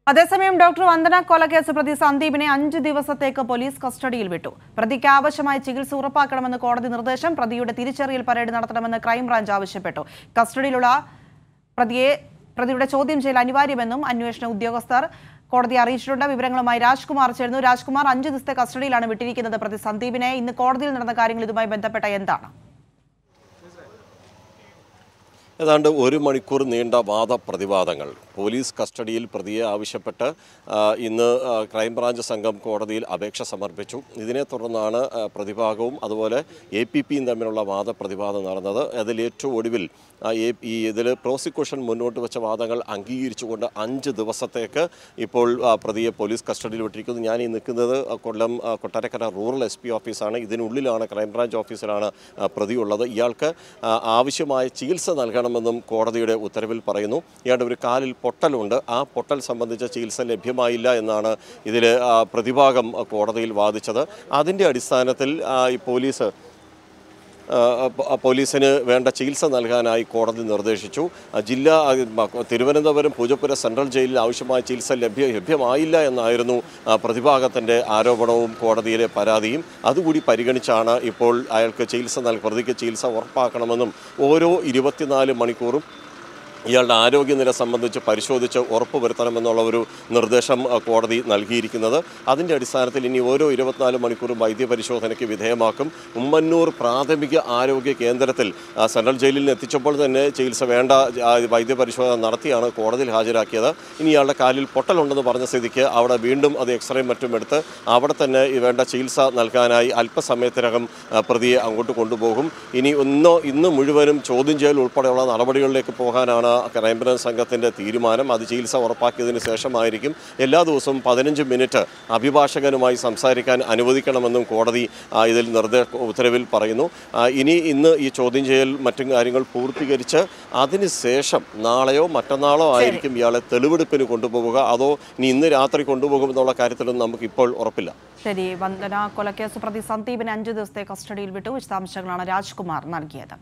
അതേസമയം ഡോക്ടർ വന്ദന കൊലക്കേസ് പ്രതി സന്ദീപിനെ അഞ്ച് ദിവസത്തേക്ക് പോലീസ് കസ്റ്റഡിയിൽ വിട്ടു പ്രതിക്ക് ആവശ്യമായ ചികിത്സ ഉറപ്പാക്കണമെന്ന് കോടതി നിർദ്ദേശം പ്രതിയുടെ തിരിച്ചറിയൽ പരേഡ് നടത്തണമെന്ന് ക്രൈംബ്രാഞ്ച് ആവശ്യപ്പെട്ടു കസ്റ്റഡിയിലുള്ള പ്രതിയെ പ്രതിയുടെ ചോദ്യം ചെയ്യൽ അനിവാര്യമെന്നും അന്വേഷണ ഉദ്യോഗസ്ഥർ കോടതിയെ അറിയിച്ചിട്ടുണ്ട് വിവരങ്ങളുമായി രാജ്കുമാർ ചേർന്നു രാജ്കുമാർ അഞ്ച് ദിവസത്തെ കസ്റ്റഡിയിലാണ് വിട്ടിരിക്കുന്നത് പ്രതി സന്ദീപിനെ ഇന്ന് കോടതിയിൽ നടന്ന കാര്യങ്ങൾ ഇതുമായി ബന്ധപ്പെട്ട എന്താണ് ഏതാണ്ട് ഒരു മണിക്കൂർ നീണ്ട വാദപ്രതിവാദങ്ങൾ പോലീസ് കസ്റ്റഡിയിൽ പ്രതിയെ ആവശ്യപ്പെട്ട് ആ, ഇന്ന് ആ, ക്രൈംബ്രാഞ്ച് സംഘം കോടതിയിൽ അപേക്ഷ സമർപ്പിച്ചു ഇതിനെ തുടർന്നാണ് ആ, പ്രതിഭാഗവും അതുപോലെ എ പി പിയും തമ്മിലുള്ള വാദപ്രതിവാദം നടന്നത് അതിൽ ഏറ്റവും ഒടുവിൽ ആ, എ ഈ ഇതിൽ പ്രോസിക്യൂഷൻ മുന്നോട്ട് വെച്ച വാദങ്ങൾ അംഗീകരിച്ചുകൊണ്ട് അഞ്ച് ദിവസത്തേക്ക് ഇപ്പോൾ ആ, പ്രതിയെ പോലീസ് കസ്റ്റഡിയിൽ വിട്ടിരിക്കുന്നു ഞാൻ ഈ നിൽക്കുന്നത് ആ, കൊല്ലം ആ, കൊട്ടാരക്കര റൂറൽ എസ് പി ഓഫീസാണ് ഇതിനുള്ളിലാണ് ക്രൈംബ്രാഞ്ച് ഓഫീസിലാണ് ആ, പ്രതിയുള്ളത് ഇയാൾക്ക് ആ, ആവശ്യമായ ചികിത്സ നൽകണമെന്നും കോടതിയുടെ ഉത്തരവിൽ പറയുന്നു ഇയാളുടെ ഒരു കാലിൽ പൊട്ടലുണ്ട് ആ പൊട്ടൽ സംബന്ധിച്ച ചികിത്സ ലഭ്യമായില്ല എന്നാണ് ഇതിൽ പ്രതിഭാഗം ആ, കോടതിയിൽ വാദിച്ചത് അതിൻ്റെ അടിസ്ഥാനത്തിൽ ആ, ഈ പോലീസ് ആ, പ- പോലീസിന് വേണ്ട ചികിത്സ നൽകാനായി കോടതി നിർദ്ദേശിച്ചു ആ, ജില്ലാ ആ, മ- തിരുവനന്തപുരം പൂജപ്പുര സെൻട്രൽ ജയിലിൽ ആവശ്യമായ ചികിത്സ ലഭ്യ ലഭ്യമായില്ല എന്നായിരുന്നു ആ, പ്രതിഭാഗത്തിൻ്റെ ആരോപണവും കോടതിയിലെ പരാതിയും അതുകൂടി പരിഗണിച്ചാണ് ഇപ്പോൾ അയാൾക്ക് ചികിത്സ നൽ പ്രതിക്ക് ചികിത്സ ഉറപ്പാക്കണമെന്നും ഓരോ ഇരുപത്തിനാല് മണിക്കൂറും ഇയാളുടെ ആരോഗ്യനില സംബന്ധിച്ച് പരിശോധിച്ച് ഉറപ്പുവരുത്തണമെന്നുള്ള ഒരു നിർദ്ദേശം ആ, കോടതി നൽകിയിരിക്കുന്നത് അതിൻ്റെ അടിസ്ഥാനത്തിൽ ഇനി ഓരോ ഇരുപത്തിനാല് മണിക്കൂറും വൈദ്യപരിശോധനയ്ക്ക് വിധേയമാക്കും ഉമ്മന്നൂർ പ്രാഥമിക ആരോഗ്യ കേന്ദ്രത്തിൽ ആ, സെൻട്രൽ ജയിലിൽ നിന്ന് എത്തിച്ചപ്പോൾ തന്നെ ചികിത്സ വേണ്ട ആ, വൈദ്യപരിശോധന നടത്തിയാണ് കോടതിയിൽ ഹാജരാക്കിയത് ഇനി ഇയാളുടെ കാലിൽ പൊട്ടലുണ്ടെന്ന് പറഞ്ഞ സ്ഥിതിക്ക് അവിടെ വീണ്ടും അത് എക്സ്റേയും മറ്റും എടുത്ത് അവിടെ തന്നെ ഈ വേണ്ട ചികിത്സ നൽകാനായി അല്പസമയത്തിനകം ആ, പ്രതിയെ അങ്ങോട്ട് കൊണ്ടുപോകും ഇനി ഒന്നോ ഇന്ന് മുഴുവനും ചോദ്യം ചെയ്യൽ ഉൾപ്പെടെയുള്ള നടപടികളിലേക്ക് പോകാനാണ് ക്രൈംബ്രാഞ്ച് സംഘത്തിൻ്റെ തീരുമാനം അത് ചികിത്സ ഉറപ്പാക്കിയതിന് ശേഷമായിരിക്കും എല്ലാ ദിവസവും പതിനഞ്ച് മിനിറ്റ് അഭിഭാഷകനുമായി സംസാരിക്കാൻ അനുവദിക്കണമെന്നും കോടതി ആ, ഇതിൽ നിർദ്ദേശ ഉത്തരവിൽ പറയുന്നു ആ, ഇനി ഇന്ന് ഈ ചോദ്യം ചെയ്യൽ മറ്റും കാര്യങ്ങൾ പൂർത്തീകരിച്ച് അതിന് ശേഷം നാളെയോ മറ്റന്നാളോ ആയിരിക്കും ഇയാളെ തെളിവെടുപ്പിന് കൊണ്ടുപോവുക അതോ ഇനി ഇന്ന് രാത്രി കൊണ്ടുപോകുമെന്നുള്ള കാര്യത്തിലൊന്നും നമുക്ക് ഇപ്പോൾ ഉറപ്പില്ല ശരി വന്ദന കൊലക്കേസ് പ്രതി സന്ദീപിനെ അഞ്ച് ദിവസത്തെ കസ്റ്റഡിയിൽ വിട്ടു വിശദാംശങ്ങളാണ് രാജ്കുമാർ നൽകിയത്